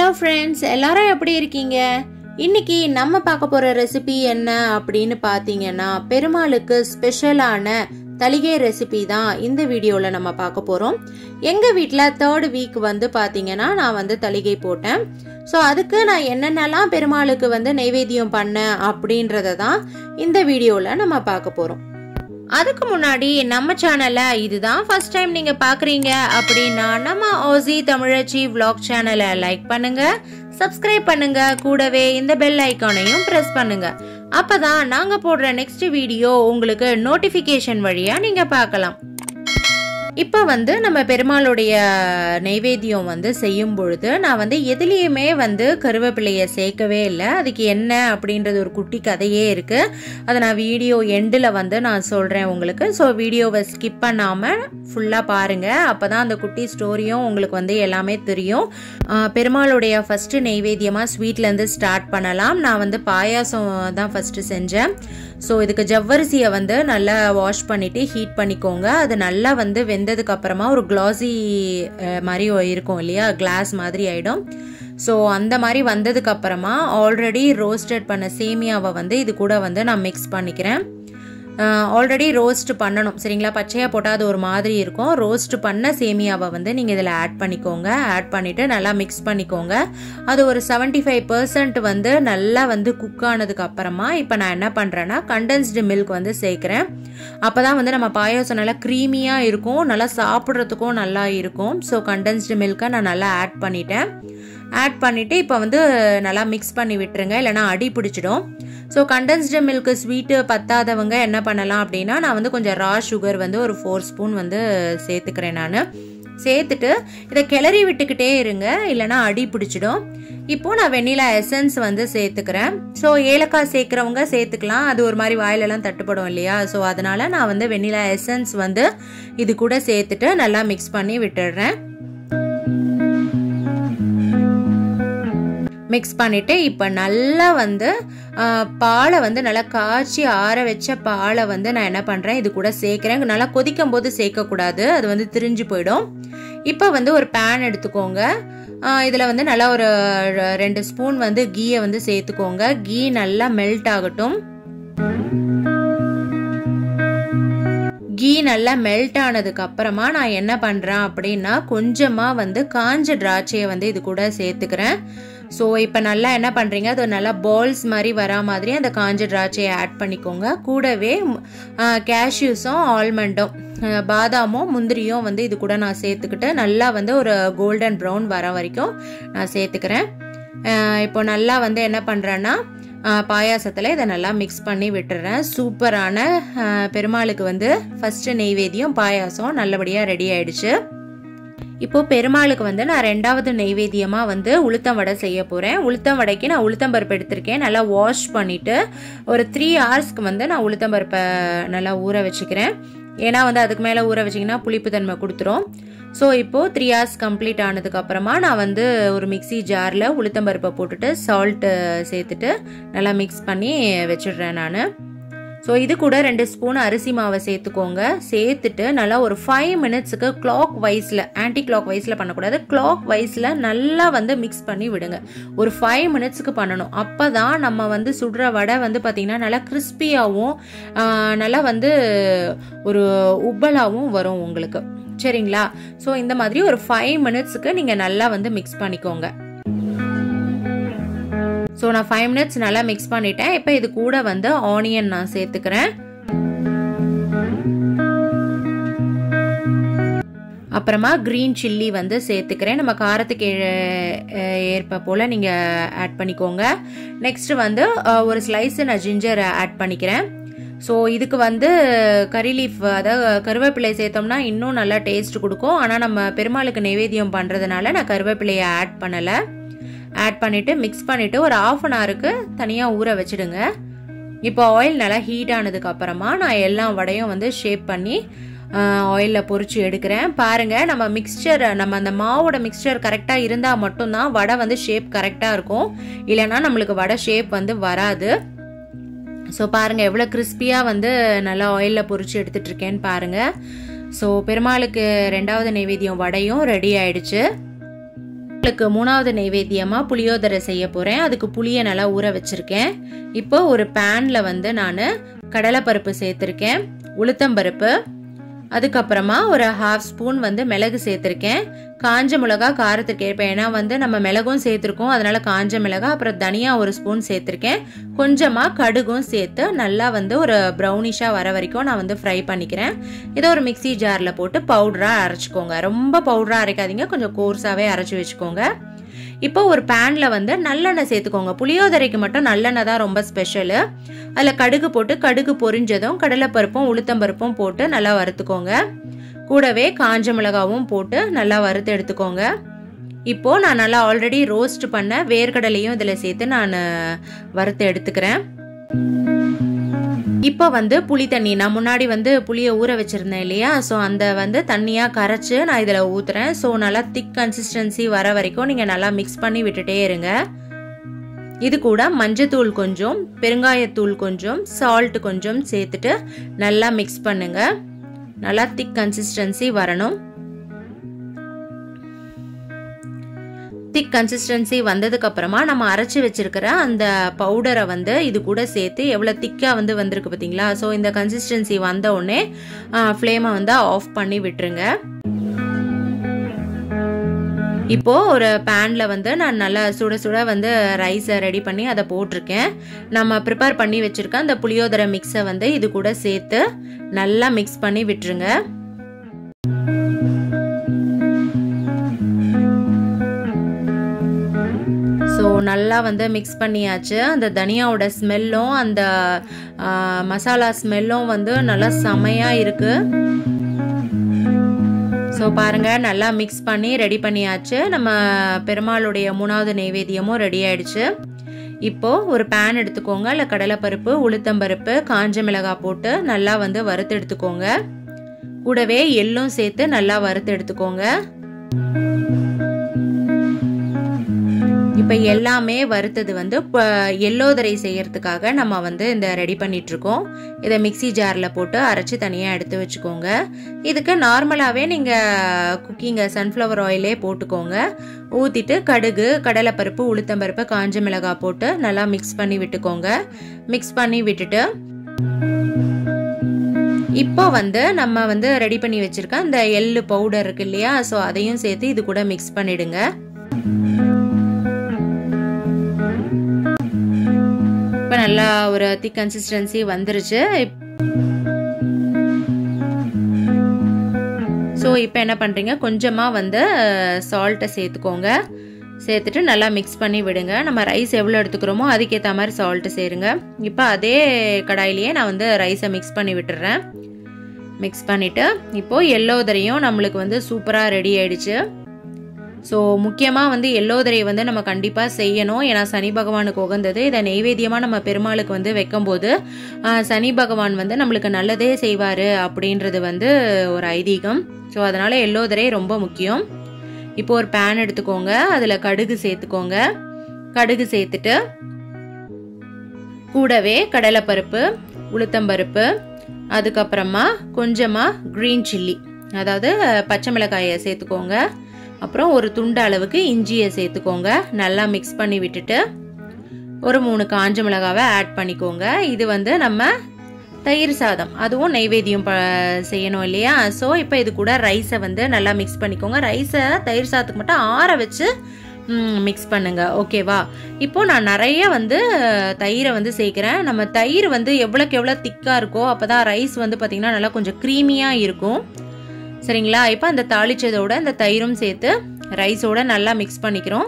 hello friends எல்லாரும் எப்படி இருக்கீங்க இன்னைக்கு நம்ம பார்க்க போற ரெசிபி என்ன அப்படின்னு பார்த்தீங்கன்னா பெருமாளுக்கு ஸ்பெஷலான தலிகை ரெசிபி தான் இந்த வீடியோவில் நம்ம பார்க்க போகிறோம் எங்கள் வீட்டில் தேர்ட் வீக் வந்து பார்த்தீங்கன்னா நான் வந்து தலிகை போட்டேன் ஸோ அதுக்கு நான் என்னென்னலாம் பெருமாளுக்கு வந்து நைவேத்தியம் பண்ணேன் அப்படின்றத தான் இந்த வீடியோவில் நம்ம பார்க்க போகிறோம் அதுக்கு முன்னாடி நம்ம சேனலை இதுதான் ஃபர்ஸ்ட் டைம் நீங்க பாக்குறீங்க அப்படின்னா நம்ம ஓசி தமிழச்சி vlog சேனலை லைக் பண்ணுங்க சப்ஸ்கிரைப் பண்ணுங்க கூடவே இந்த பெல் ஐக்கானையும் பிரஸ் பண்ணுங்க அப்பதான் நாங்க போடுற நெக்ஸ்ட் வீடியோ உங்களுக்கு நோட்டிபிகேஷன் வழியா நீங்க பார்க்கலாம் இப்போ வந்து நம்ம பெருமாளுடைய நைவேத்தியம் வந்து செய்யும் பொழுது நான் வந்து எதுலேயுமே வந்து கருவேப்பிலையை சேர்க்கவே இல்லை அதுக்கு என்ன அப்படின்றது ஒரு குட்டி கதையே இருக்குது அதை நான் வீடியோ எண்டில் வந்து நான் சொல்கிறேன் உங்களுக்கு ஸோ வீடியோவை ஸ்கிப் பண்ணாமல் ஃபுல்லாக பாருங்கள் அப்போ தான் அந்த குட்டி ஸ்டோரியும் உங்களுக்கு வந்து எல்லாமே தெரியும் ஆஹ் பெருமாளுடைய ஃபஸ்ட்டு நெய்வேத்தியமாக ஸ்வீட்லேருந்து ஸ்டார்ட் பண்ணலாம் நான் வந்து பாயாசம் தான் ஃபஸ்ட்டு செஞ்சேன் ஸோ இதுக்கு ஜவ்வரிசியை வந்து நல்லா வாஷ் பண்ணிவிட்டு ஹீட் பண்ணிக்கோங்க அது நல்லா வந்து வெந்ததுக்கு அப்புறமா ஒரு கிளாசி மாதிரி இருக்கும் இல்லையா கிளாஸ் மாதிரி ஆகிடும் ஸோ அந்த மாதிரி வந்ததுக்கு அப்புறமா ஆல்ரெடி ரோஸ்டட் பண்ண சேமியாவை வந்து இது கூட வந்து நான் மிக்ஸ் பண்ணிக்கிறேன் ஆல்ரெடி ரோஸ்ட் பண்ணணும் சரிங்களா பச்சையாக போட்டால் அது ஒரு மாதிரி இருக்கும் ரோஸ்ட் பண்ண சேமியாவை வந்து நீங்கள் இதில் ஆட் பண்ணிக்கோங்க ஆட் பண்ணிவிட்டு நல்லா மிக்ஸ் பண்ணிக்கோங்க அது ஒரு செவன்ட்டி ஃபைவ் பர்சன்ட் வந்து நல்லா வந்து குக் ஆனதுக்கு அப்புறமா இப்போ நான் என்ன பண்ணுறேன்னா கண்டென்ஸ்டு மில்க் வந்து சேர்க்குறேன் அப்போ தான் வந்து நம்ம பாயாசம் நல்லா க்ரீமியாக இருக்கும் நல்லா சாப்பிட்றதுக்கும் நல்லா இருக்கும் ஸோ கண்டென்ஸ்டு மில்கை நான் நல்லா ஆட் பண்ணிட்டேன் ஆட் பண்ணிவிட்டு இப்போ வந்து நல்லா மிக்ஸ் பண்ணி விட்டுருங்க இல்லைனா அடி பிடிச்சிடும் ஸோ கண்டென்ஸ்டு மில்க் ஸ்வீட்டு பத்தாதவங்க என்ன பண்ணலாம் அப்படின்னா நான் வந்து கொஞ்சம் ரா சுகர் வந்து ஒரு ஃபோர் ஸ்பூன் வந்து சேர்த்துக்கிறேன் நான் சேர்த்துட்டு இதை கிளறி விட்டுக்கிட்டே இருங்க இல்லைனா அடி பிடிச்சிடும் இப்போ நான் வெண்ணிலா எசன்ஸ் வந்து சேர்த்துக்கிறேன் ஸோ ஏலக்காய் சேர்க்குறவங்க சேர்த்துக்கலாம் அது ஒரு மாதிரி வாயிலெல்லாம் தட்டுப்படும் இல்லையா ஸோ அதனால நான் வந்து வெண்ணிலா எசன்ஸ் வந்து இது கூட சேர்த்துட்டு நல்லா மிக்ஸ் பண்ணி விட்டுடுறேன் மிக்ஸ் பண்ணிவிட்டு இப்போ நல்லா வந்து பாலை வந்து நல்லா காய்ச்சி ஆற வச்ச பாலை வந்து நான் என்ன பண்ணுறேன் இது கூட சேர்க்குறேன் நல்லா கொதிக்கும் போது சேர்க்கக்கூடாது அது வந்து திரிஞ்சு போயிடும் இப்போ வந்து ஒரு பேன் எடுத்துக்கோங்க இதில் வந்து நல்லா ஒரு ரெண்டு ஸ்பூன் வந்து கீயை வந்து சேர்த்துக்கோங்க கீ நல்லா மெல்ட் ஆகட்டும் கீ நல்லா மெல்ட் ஆனதுக்கு அப்புறமா நான் என்ன பண்ணுறேன் அப்படின்னா கொஞ்சமாக வந்து காஞ்ச திராட்சையை வந்து இது கூட சேர்த்துக்கிறேன் ஸோ இப்போ நல்லா என்ன பண்ணுறீங்க அது நல்லா பால்ஸ் மாதிரி வரா மாதிரி அந்த காஞ்ச திராட்சையை ஆட் பண்ணிக்கோங்க கூடவே கேஷ்யூஸும் ஆல்மண்டும் பாதாமும் முந்திரியும் வந்து இது கூட நான் சேர்த்துக்கிட்டு நல்லா வந்து ஒரு கோல்டன் ப்ரௌன் வர வரைக்கும் நான் சேர்த்துக்கிறேன் இப்போ நல்லா வந்து என்ன பண்ணுறேன்னா பாயாசத்தில் இதை நல்லா மிக்ஸ் பண்ணி விட்டுறேன் சூப்பரான பெருமாளுக்கு வந்து ஃபஸ்ட்டு நெய்வேத்தியம் பாயாசம் நல்லபடியாக ரெடி ஆயிடுச்சு இப்போ பெருமாளுக்கு வந்து நான் ரெண்டாவது நெய்வேத்தியமாக வந்து உளுத்தம் வடை செய்ய போகிறேன் உளுத்தம் வடைக்கு நான் உளுத்தம் பருப்பு எடுத்திருக்கேன் நல்லா வாஷ் பண்ணிவிட்டு ஒரு த்ரீ ஹவர்ஸ்க்கு வந்து நான் உளுத்தம் பருப்பை நல்லா ஊற வச்சுக்கிறேன் ஏன்னா வந்து அதுக்கு மேலே ஊற வச்சிங்கன்னா புளிப்பு தன்மை கொடுத்துரும் ஸோ இப்போது த்ரீ ஹவர்ஸ் கம்ப்ளீட் ஆனதுக்கப்புறமா நான் வந்து ஒரு மிக்சி ஜாரில் உளுத்தம்பருப்பை போட்டுட்டு சால்ட்டு சேர்த்துட்டு நல்லா மிக்ஸ் பண்ணி வச்சிடுறேன் நான் ஸோ இது கூட ரெண்டு ஸ்பூன் அரிசி மாவை சேர்த்துக்கோங்க சேர்த்துட்டு நல்லா ஒரு ஃபைவ் மினிட்ஸுக்கு கிளாக் வைஸில் ஆன்டி கிளாக் வைஸில் பண்ணக்கூடாது கிளாக் வைஸில் நல்லா வந்து மிக்ஸ் பண்ணி விடுங்க ஒரு ஃபைவ் மினிட்ஸுக்கு பண்ணணும் அப்போ தான் நம்ம வந்து சுடுற வடை வந்து பார்த்திங்கன்னா நல்லா கிறிஸ்பியாகவும் நல்லா வந்து ஒரு உப்பலாகவும் வரும் உங்களுக்கு சரிங்களா ஸோ இந்த மாதிரி ஒரு ஃபைவ் மினிட்ஸுக்கு நீங்கள் நல்லா வந்து மிக்ஸ் பண்ணிக்கோங்க ஸோ நான் ஃபைவ் மினிட்ஸ் நல்லா மிக்ஸ் பண்ணிட்டேன் இப்போ இது கூட வந்து ஆனியன் நான் சேர்த்துக்கிறேன் அப்புறமா க்ரீன் சில்லி வந்து சேர்த்துக்கிறேன் நம்ம காரத்துக்கு ஏற்ப போல் நீங்கள் ஆட் பண்ணிக்கோங்க நெக்ஸ்ட் வந்து ஒரு ஸ்லைஸ் நான் ஜிஞ்சர் ஆட் பண்ணிக்கிறேன் ஸோ இதுக்கு வந்து கறி லீஃப் அதாவது கருவேப்பிலை சேர்த்தோம்னா இன்னும் நல்லா டேஸ்ட் கொடுக்கும் ஆனால் நம்ம பெருமாளுக்கு நைவேத்தியம் பண்ணுறதுனால நான் கருவேப்பிலையை ஆட் பண்ணலை ஆட் பண்ணிவிட்டு மிக்ஸ் பண்ணிவிட்டு ஒரு ஆஃப் அன் ஹவருக்கு தனியாக ஊற வச்சுடுங்க இப்போ ஆயில் நல்லா ஹீட் ஆனதுக்கு அப்புறமா நான் எல்லா வடையும் வந்து ஷேப் பண்ணி ஆயிலில் பொறிச்சு எடுக்கிறேன் பாருங்கள் நம்ம மிக்சர் நம்ம அந்த மாவோட மிக்சர் கரெக்டாக இருந்தால் மட்டும்தான் வடை வந்து ஷேப் கரெக்டாக இருக்கும் இல்லைன்னா நம்மளுக்கு வடை ஷேப் வந்து வராது ஸோ பாருங்கள் எவ்வளோ கிறிஸ்பியாக வந்து நல்லா ஆயிலில் பொறிச்சு எடுத்துட்ருக்கேன்னு பாருங்கள் ஸோ பெருமாளுக்கு ரெண்டாவது நைவேத்தியம் வடையும் ரெடி ஆயிடுச்சு பெருமாளுக்கு மூணாவது நைவேத்தியமாக புளியோதரை செய்ய போகிறேன் அதுக்கு புளியை நல்லா ஊற வச்சுருக்கேன் இப்போ ஒரு பேனில் வந்து நான் கடலைப்பருப்பு சேர்த்துருக்கேன் உளுத்தம்பருப்பு அதுக்கப்புறமா ஒரு ஹாஃப் ஸ்பூன் வந்து மிளகு சேர்த்துருக்கேன் காஞ்ச மிளகா காரத்துக்கு ஏற்ப ஏன்னா வந்து நம்ம மிளகும் சேர்த்துருக்கோம் அதனால காஞ்ச மிளகா அப்புறம் தனியா ஒரு ஸ்பூன் சேர்த்துருக்கேன் கொஞ்சமாக கடுகும் சேர்த்து நல்லா வந்து ஒரு ப்ரௌனிஷாக வர வரைக்கும் நான் வந்து ஃப்ரை பண்ணிக்கிறேன் இதை ஒரு மிக்சி ஜாரில் போட்டு பவுடராக அரைச்சிக்கோங்க ரொம்ப பவுடராக அரைக்காதீங்க கொஞ்சம் கோர்ஸாகவே அரைச்சி வச்சுக்கோங்க இப்போ ஒரு பேனில் வந்து நல்லெண்ணெய் சேர்த்துக்கோங்க புளியோதரைக்கு மட்டும் நல்லெண்ணெய் தான் ரொம்ப ஸ்பெஷலு அதில் கடுகு போட்டு கடுகு பொரிஞ்சதும் கடலைப்பருப்பும் உளுத்தம்பருப்பும் போட்டு நல்லா வறுத்துக்கோங்க கூடவே காஞ்ச மிளகாவும் போட்டு நல்லா வறுத்து எடுத்துக்கோங்க இப்போது நான் நல்லா ஆல்ரெடி ரோஸ்ட் பண்ண வேர்க்கடலையும் இதில் சேர்த்து நான் வறுத்து எடுத்துக்கிறேன் இப்போ வந்து புளி தண்ணி நான் முன்னாடி வந்து புளியை ஊற வச்சுருந்தேன் இல்லையா ஸோ அந்த வந்து தண்ணியாக கரைச்சி நான் இதில் ஊற்றுறேன் ஸோ நல்லா திக் கன்சிஸ்டன்சி வர வரைக்கும் நீங்கள் நல்லா மிக்ஸ் பண்ணி விட்டுட்டே இருங்க இது கூட மஞ்சத்தூள் கொஞ்சம் பெருங்காயத்தூள் கொஞ்சம் சால்ட் கொஞ்சம் சேர்த்துட்டு நல்லா மிக்ஸ் பண்ணுங்க நல்லா திக் கன்சிஸ்டன்சி வரணும் திக் கன்சிஸ்டன்சி வந்ததுக்கு அப்புறமா நம்ம அரைச்சி வச்சிருக்கிற அந்த பவுடரை வந்து இது கூட சேர்த்து எவ்வளோ திக்காக வந்து வந்திருக்கு பார்த்தீங்களா ஸோ இந்த கன்சிஸ்டன்சி வந்த உடனே ஃப்ளேமை வந்து ஆஃப் பண்ணி விட்டுருங்க இப்போ ஒரு பேனில் வந்து நான் நல்லா சுட சுட வந்து ரைஸை ரெடி பண்ணி அதை போட்டிருக்கேன் நம்ம ப்ரிப்பேர் பண்ணி வச்சுருக்க அந்த புளியோதரை மிக்ஸை வந்து இது கூட சேர்த்து நல்லா மிக்ஸ் பண்ணி விட்டுருங்க ஸோ நல்லா வந்து மிக்ஸ் பண்ணியாச்சு அந்த தனியாவோட ஸ்மெல்லும் அந்த மசாலா ஸ்மெல்லும் வந்து நல்லா செமையாக இருக்குது ஸோ பாருங்கள் நல்லா மிக்ஸ் பண்ணி ரெடி பண்ணியாச்சு நம்ம பெருமாளுடைய மூணாவது நைவேத்தியமும் ரெடி ஆயிடுச்சு இப்போது ஒரு பேன் எடுத்துக்கோங்க இல்லை கடலைப்பருப்பு உளுத்தம்பருப்பு காஞ்ச மிளகாய் போட்டு நல்லா வந்து வறுத்து எடுத்துக்கோங்க கூடவே எள்ளும் சேர்த்து நல்லா வறுத்து எடுத்துக்கோங்க இப்போ எல்லாமே வறுத்தது வந்து எல்லோதரை செய்யறதுக்காக நம்ம வந்து இந்த ரெடி பண்ணிட்டு இருக்கோம் இதை மிக்சி ஜாரில் போட்டு அரைச்சி தனியாக எடுத்து வச்சுக்கோங்க இதுக்கு நார்மலாகவே நீங்கள் குக்கிங்கை சன்ஃப்ளவர் ஆயிலே போட்டுக்கோங்க ஊற்றிட்டு கடுகு கடலைப்பருப்பு உளுத்தம்பருப்பு காஞ்ச மிளகாய் போட்டு நல்லா மிக்ஸ் பண்ணி விட்டுக்கோங்க மிக்ஸ் பண்ணி விட்டுட்டு இப்போ வந்து நம்ம வந்து ரெடி பண்ணி வச்சிருக்க அந்த எள்ளு பவுடர் இருக்கு இல்லையா ஸோ அதையும் சேர்த்து இது கூட மிக்ஸ் பண்ணிடுங்க இப்போ நல்லா ஒரு திக் கன்சிஸ்டன்சி வந்துருச்சு ஸோ இப்போ என்ன பண்ணுறீங்க கொஞ்சமாக வந்து சால்ட்டை சேர்த்துக்கோங்க சேர்த்துட்டு நல்லா மிக்ஸ் பண்ணி விடுங்க நம்ம ரைஸ் எவ்வளோ எடுத்துக்கிறோமோ அதுக்கேற்ற மாதிரி சால்ட்டு சேருங்க இப்போ அதே கடாயிலேயே நான் வந்து ரைஸை மிக்ஸ் பண்ணி விட்டுறேன் மிக்ஸ் பண்ணிவிட்டு இப்போது எல்லோதரையும் நம்மளுக்கு வந்து சூப்பராக ரெடி ஆயிடுச்சு ஸோ முக்கியமாக வந்து எல்லோதரை வந்து நம்ம கண்டிப்பாக செய்யணும் ஏன்னா சனி பகவானுக்கு உகந்தது இதை நெய்வேத்தியமாக நம்ம பெருமாளுக்கு வந்து வைக்கும்போது சனி பகவான் வந்து நம்மளுக்கு நல்லதே செய்வார் அப்படின்றது வந்து ஒரு ஐதீகம் ஸோ அதனால் எல்லோதரை ரொம்ப முக்கியம் இப்போ ஒரு பேன் எடுத்துக்கோங்க அதில் கடுகு சேர்த்துக்கோங்க கடுகு சேர்த்துட்டு கூடவே கடலைப்பருப்பு உளுத்தம்பருப்பு அதுக்கப்புறமா கொஞ்சமாக க்ரீன் சில்லி அதாவது பச்சை மிளகாயை சேர்த்துக்கோங்க அப்புறம் ஒரு துண்டு அளவுக்கு இஞ்சியை சேர்த்துக்கோங்க நல்லா மிக்ஸ் பண்ணி விட்டுட்டு ஒரு மூணு காஞ்ச மிளகாவை ஆட் பண்ணிக்கோங்க இது வந்து நம்ம தயிர் சாதம் அதுவும் நெய்வேத்தியம் ப செய்யணும் இல்லையா ஸோ இப்போ இது கூட ரைஸை வந்து நல்லா மிக்ஸ் பண்ணிக்கோங்க ரைஸை தயிர் சாதத்துக்கு மட்டும் ஆற வச்சு மிக்ஸ் பண்ணுங்க ஓகேவா இப்போ நான் நிறைய வந்து தயிரை வந்து சேர்க்குறேன் நம்ம தயிர் வந்து எவ்வளோக்கு எவ்வளோ திக்காக இருக்கோ அப்போ தான் ரைஸ் வந்து பார்த்திங்கன்னா நல்லா கொஞ்சம் க்ரீமியாக இருக்கும் சரிங்களா இப்போ அந்த தாளிச்சதோட இந்த தயிரும் சேர்த்து ரைஸோட நல்லா மிக்ஸ் பண்ணிக்கிறோம்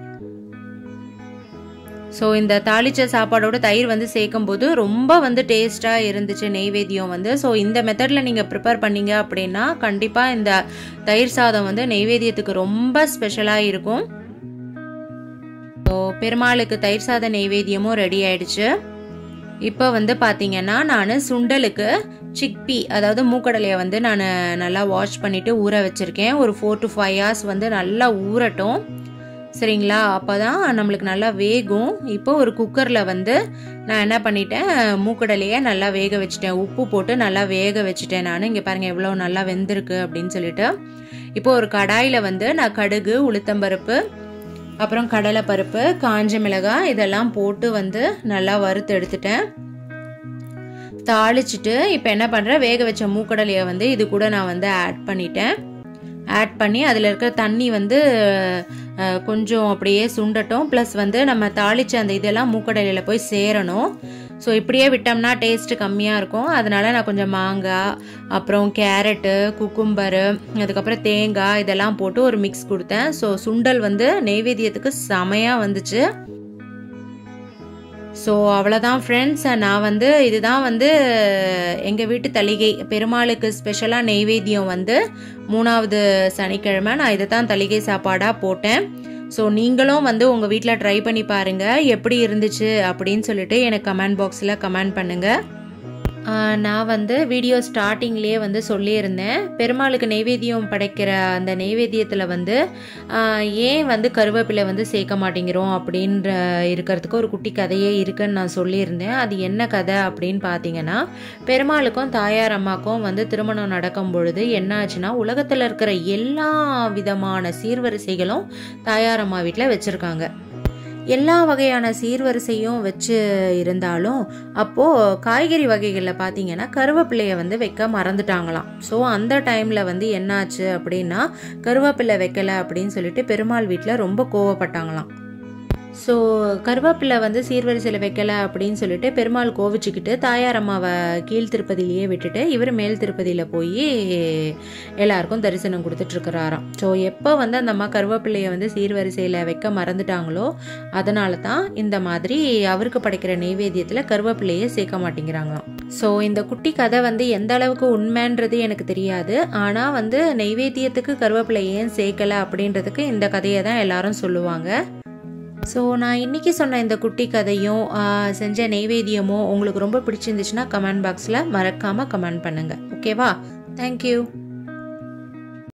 ஸோ இந்த தாளிச்ச சாப்பாடோட தயிர் வந்து சேர்க்கும் போது ரொம்ப வந்து டேஸ்ட்டாக இருந்துச்சு நெய்வேத்தியம் வந்து ஸோ இந்த மெத்தடில் நீங்கள் ப்ரிப்பேர் பண்ணீங்க அப்படின்னா கண்டிப்பாக இந்த தயிர் சாதம் வந்து நெய்வேத்தியத்துக்கு ரொம்ப ஸ்பெஷலாக இருக்கும் ஸோ பெருமாளுக்கு தயிர் சாத நெய்வேத்தியமும் ரெடி ஆயிடுச்சு இப்போ வந்து பார்த்தீங்கன்னா நான் சுண்டலுக்கு சிக்பி அதாவது மூக்கடலையை வந்து நான் நல்லா வாஷ் பண்ணிவிட்டு ஊற வச்சுருக்கேன் ஒரு ஃபோர் டு ஃபைவ் ஹவர்ஸ் வந்து நல்லா ஊறட்டும் சரிங்களா அப்போ தான் நம்மளுக்கு நல்லா வேகும் இப்போ ஒரு குக்கரில் வந்து நான் என்ன பண்ணிட்டேன் மூக்கடலையை நல்லா வேக வச்சுட்டேன் உப்பு போட்டு நல்லா வேக வச்சுட்டேன் நான் இங்கே பாருங்கள் எவ்வளோ நல்லா வெந்திருக்கு அப்படின்னு சொல்லிட்டு இப்போ ஒரு கடாயில் வந்து நான் கடுகு உளுத்தம்பருப்பு அப்புறம் கடலை பருப்பு காஞ்ச மிளகாய் இதெல்லாம் போட்டு வந்து நல்லா வறுத்து எடுத்துட்டேன் தாளிச்சிட்டு இப்போ என்ன பண்ணுறேன் வேக வச்ச மூக்கடலையை வந்து இது கூட நான் வந்து ஆட் பண்ணிட்டேன் ஆட் பண்ணி அதில் இருக்கிற தண்ணி வந்து அஹ், கொஞ்சம் அப்படியே சுண்டட்டும் ப்ளஸ் வந்து நம்ம தாளிச்ச அந்த இதெல்லாம் மூக்கடலையில் போய் சேரணும் ஸோ இப்படியே விட்டோம்னா டேஸ்ட் கம்மியாக இருக்கும் அதனால நான் கொஞ்சம் மாங்காய் அப்புறம் கேரட்டு குக்கும்பரு அதுக்கப்புறம் தேங்காய் இதெல்லாம் போட்டு ஒரு மிக்ஸ் கொடுத்தேன் ஸோ சுண்டல் வந்து நெய்வேத்தியத்துக்கு செமையாக வந்துச்சு ஸோ அவ்வளோதான் ஃப்ரெண்ட்ஸ் நான் வந்து இதுதான் வந்து எங்கள் வீட்டு தளிகை பெருமாளுக்கு ஸ்பெஷலாக நெய்வேத்தியம் வந்து மூணாவது சனிக்கிழமை நான் இதை தான் தளிகை சாப்பாடாக போட்டேன் ஸோ நீங்களும் வந்து உங்கள் வீட்டில் ட்ரை பண்ணி பாருங்கள் எப்படி இருந்துச்சு அப்படின்னு சொல்லிட்டு எனக்கு கமெண்ட் பாக்ஸில் கமெண்ட் பண்ணுங்கள் ஆஹ் நான் வந்து வீடியோ ஸ்டார்டிங்லேயே வந்து சொல்லியிருந்தேன் பெருமாளுக்கு நெய்வேத்தியம் படைக்கிற அந்த நெய்வேத்தியத்தில் வந்து ஆஹ் ஏன் வந்து கருவேப்பிலை வந்து சேர்க்க மாட்டேங்கிறோம் அப்படின்ற இருக்கிறதுக்கு ஒரு குட்டி கதையே இருக்குன்னு நான் சொல்லியிருந்தேன் அது என்ன கதை அப்படின்னு பார்த்தீங்கன்னா பெருமாளுக்கும் தாயார் அம்மாக்கும் வந்து திருமணம் நடக்கும் பொழுது என்ன ஆச்சுன்னா உலகத்தில் இருக்கிற எல்லா விதமான சீர்வரிசைகளும் தாயார் அம்மா வீட்டில் வச்சுருக்காங்க எல்லா வகையான சீர்வரிசையும் வச்சு இருந்தாலும் அப்போது காய்கறி வகைகளில் பார்த்தீங்கன்னா கருவேப்பிலையை வந்து வைக்க மறந்துட்டாங்களாம் ஸோ அந்த டைமில் வந்து என்னாச்சு அப்படின்னா கருவேப்பிலை வைக்கலை அப்படின்னு சொல்லிட்டு பெருமாள் வீட்டில் ரொம்ப கோவப்பட்டாங்களாம் ஸோ கருவேப்பிலை வந்து சீர்வரிசையில் வைக்கல அப்படின்னு சொல்லிட்டு பெருமாள் கோவிச்சுக்கிட்டு தாயார் அம்மாவை கீழ் திருப்பதியிலேயே விட்டுட்டு இவர் மேல் திருப்பதியில் போய் எல்லாருக்கும் தரிசனம் கொடுத்துட்ருக்கிறாராம் ஸோ எப்போ வந்து அந்த அம்மா கருவேப்பிலையை வந்து சீர்வரிசையில் வைக்க மறந்துட்டாங்களோ அதனால தான் இந்த மாதிரி அவருக்கு படைக்கிற நெய்வேத்தியத்தில் கருவேப்பிலையே சேர்க்க மாட்டேங்கிறாங்களாம் ஸோ இந்த குட்டி கதை வந்து எந்த அளவுக்கு உண்மைன்றது எனக்கு தெரியாது ஆனால் வந்து நெய்வேத்தியத்துக்கு கருவேப்பிலை ஏன் சேர்க்கலை அப்படின்றதுக்கு இந்த கதையை தான் எல்லாரும் சொல்லுவாங்க ஸோ நான் இன்றைக்கி சொன்ன இந்த குட்டி கதையும் ஆ, செஞ்ச நெய்வேத்தியமும் உங்களுக்கு ரொம்ப பிடிச்சிருந்துச்சுன்னா கமெண்ட் பாக்ஸில் மறக்காமல் கமெண்ட் பண்ணுங்கள் ஓகேவா தேங்க்யூ